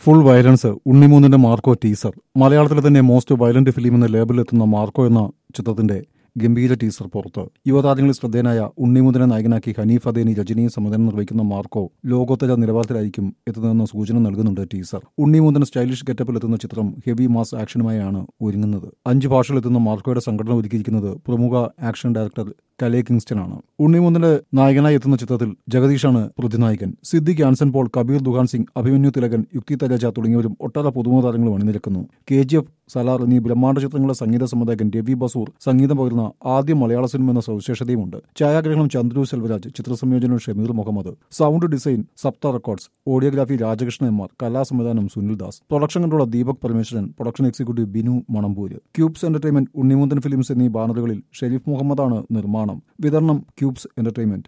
full violence ഉണ്ണിമൂന്നിന്റെ Marco teaser മലയാളത്തിലെ തന്നെ മോസ്റ്റ് വയലന്റ് ഫിലിം എന്ന ലേബലിലെത്തുന്ന മാർക്കോ എന്ന ചിത്രത്തിന്റെ ഗംഭീര ടീസർ പുറത്ത് യുവതാരങ്ങളിൽ ശ്രദ്ധേയനായ ഉണ്ണിമുതനെ നായകനാക്കി ഹനീഫ് അദേനി രജനിയും സംവിധാനം നിർവഹിക്കുന്ന മാർക്കോ ലോകോത്തര നിലവാരത്തിലായിരിക്കും എത്തുന്നതെന്ന സൂചന നൽകുന്നുണ്ട് ടീസർ ഉണ്ണിമുതൻ സ്റ്റൈലിഷ് ഗെറ്റപ്പിലെത്തുന്ന ചിത്രം ഹെവി മാസ് ആക്ഷനുമായാണ് ഒരുങ്ങുന്നത് അഞ്ച് ഭാഷകളിലെത്തുന്ന മാർക്കോയുടെ സംഘടന ഒരുക്കിയിരിക്കുന്നത് പ്രമുഖ ആക്ഷൻ ഡയറക്ടർ കലേ കിങ്സ്റ്റൺ ആണ് ഉണ്ണിമുന്തന്റെ നായകനായി എത്തുന്ന ചിത്രത്തിൽ ജഗദീഷാണ് പ്രതിനായകൻ സിദ്ദിഖ് ആൻസൺ പോൾ കബീർ ദുഹാൻ സിംഗ് അഭിമന്യു തിലകൻ യുക്തി തലേജ തുടങ്ങിയവരും ഒട്ടേറെ പുതുമുഖ താരങ്ങളും അണിനിരക്കുന്നു കെ ജി എഫ് സലാർ എന്നീ ബ്രഹ്മാണ്ഡ ചിത്രങ്ങളുടെ സംഗീത സംവിധായകൻ രവി ബസൂർ സംഗീതം പകരുന്ന ആദ്യ മലയാള സിനിമ എന്ന സവിശേഷതയുമുണ്ട് ഛായാഗ്രഹണം ചന്ദ്രു സെൽവരാജ് ചിത്രസംയോജനം Shameer Muhammad sound design Saptha records audiography Rajakrishnan M R കലാ സംവിധാനം Sunil Das production controller Deepak Parameswaran production executive Binu Manampoor cubes entertainment Unni Mukundan films എന്നീ ബാനറുകളിൽ ഷെരീഫ് മുഹമ്മദാണ് നിർമ്മാണം വിതരണം ക്യൂബ്സ് എന്റർടൈൻമെന്റ്